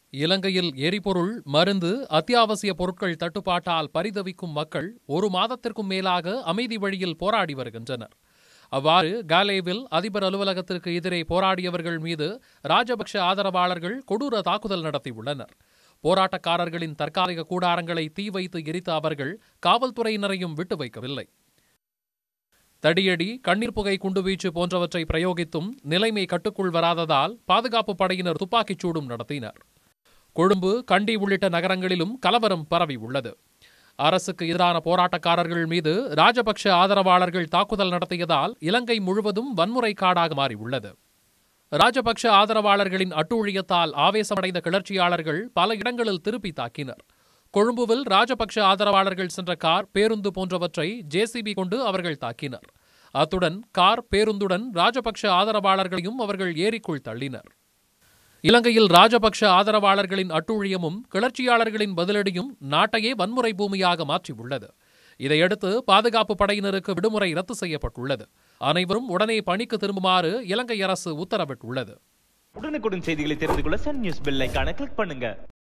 இலங்கையில் எரிபொருள் மருந்து அத்தியாவசிய பொருட்கள் தட்டுப்பாட்டால் பரிதவிக்கும் மக்கள் ஒரு மாதத்திற்கும் மேலாக அமைதி வழியில் போராடி வருகின்றனர் அவ்வாறு காலேவில் அதிபர் அலுவலகத்திற்கு எதிரே போராடியவர்கள் மீது ராஜபக்ஷ ஆதரவாளர்கள் கொடூர தாக்குதல் நடத்தியுள்ளனர் போராட்டக்காரர்களின் தற்காலிக கூடாரங்களை தீ வைத்து எரித்த அவர்கள் காவல்துறையினரையும் விட்டு வைக்கவில்லை தடியடி கண்ணீர் புகை குண்டுவீச்சு போன்றவற்றை பிரயோகித்தும் நிலைமை கட்டுக்குள் வராததால் பாதுகாப்பு படையினர் துப்பாக்கிச் சூடும் நடத்தினர் கொழும்பு கண்டி உள்ளிட்ட நகரங்களிலும் கலவரம் பரவி உள்ளது அரசுக்கு எதிரான போராட்டக்காரர்கள் மீது ராஜபக்ஷ ஆதரவாளர்கள் தாக்குதல் நடத்தியதால் இலங்கை முழுவதும் வன்முறை காடாக மாறியுள்ளது ராஜபக்ஷ ஆதரவாளர்களின் அட்டூழியத்தால் ஆவேசமடைந்த கிளர்ச்சியாளர்கள் பல இடங்களில் திருப்பி தாக்கினர் கொழும்புவில் ராஜபக்ஷ ஆதரவாளர்கள் சென்ற கார் பேருந்து போன்றவற்றை ஜேசிபி கொண்டு அவர்கள் தாக்கினர் அத்துடன் கார் பேருந்துடன் ராஜபக்ஷ ஆதரவாளர்களையும் அவர்கள் ஏரிக்குள் தள்ளினர் இலங்கையில் ராஜபக்ஷ ஆதரவாளர்களின் அட்டூழியமும் கிளர்ச்சியாளர்களின் பதிலடியும் நாட்டையே வன்முறை பூமியாக மாற்றியுள்ளது இதையடுத்து பாதுகாப்பு படையினருக்கு விடுமுறை ரத்து செய்யப்பட்டுள்ளது அனைவரும் உடனே பணிக்கு திரும்புமாறு இலங்கை அரசு உத்தரவிட்டுள்ளது உடனுக்குடன் செய்திகளை தெரிந்து கொள்ள சன் நியூஸ் பெல் ஐகானை கிளிக் பண்ணுங்க